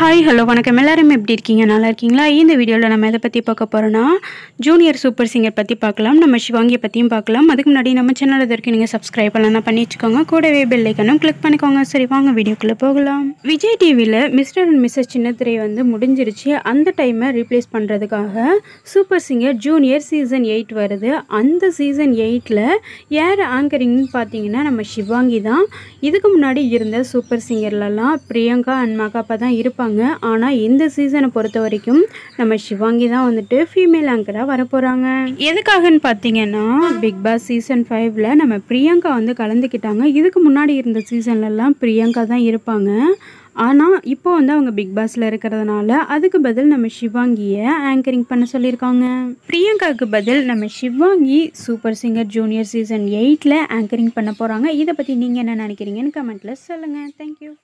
hi hello வணக்கம் எல்லாரும் எப்படி இருக்கீங்க நல்லா இருக்கீங்களா இந்த வீடியோவில் நம்ம எதை பற்றி பார்க்க போகிறோன்னா ஜூனியர் சூப்பர் சிங்கர் பற்றி பார்க்கலாம் நம்ம சிவாங்கியை பற்றியும் பார்க்கலாம் அதுக்கு முன்னாடி நம்ம சேனல் இது வரைக்கும் நீங்கள் சப்ஸ்கிரைப் பண்ணலாம் பண்ணி வச்சுக்கோங்க கூடவே பெல் ஐக்கனும் கிளிக் பண்ணிக்கோங்க சரி வாங்க வீடியோக்குள்ளே போகலாம் விஜய் டிவியில் மிஸ்டர் அண்ட் மிஸ்ஸஸ் சின்னத்திரை வந்து முடிஞ்சிருச்சு அந்த டைமை ரீப்ளேஸ் பண்ணுறதுக்காக super singer junior season eight வருது அந்த சீசன் எயிட்டில் யார் ஆங்கரிங்னு பார்த்தீங்கன்னா நம்ம சிவாங்கி தான் இதுக்கு முன்னாடி இருந்த சூப்பர் சிங்கர்லலாம் பிரியங்கா அண்ட் மகாப்பா தான் இருப்பாங்க ஆனால் இந்த சீசனை பொறுத்த வரைக்கும் நம்ம சிவாங்கி தான் வந்துட்டு ஃபீமேல் ஆங்கராக வர போகிறாங்க எதுக்காகன்னு பார்த்தீங்கன்னா பிக் பாஸ் சீசன் ஃபைவ்ல நம்ம பிரியங்கா வந்து கலந்துக்கிட்டாங்க இதுக்கு முன்னாடி இருந்த சீசன்லலாம் பிரியங்கா தான் இருப்பாங்க ஆனால் இப்போ வந்து அவங்க பிக் பாஸில் இருக்கிறதுனால அதுக்கு பதில் நம்ம சிவாங்கியை ஆங்கரிங் பண்ண சொல்லியிருக்காங்க பிரியங்காவுக்கு பதில் நம்ம Shivangi super singer junior season எயிட்டில் ஆங்கரிங் பண்ண போகிறாங்க இதை பற்றி நீங்கள் என்ன நினைக்கிறீங்கன்னு கமெண்ட்டில் சொல்லுங்கள் தேங்க்யூ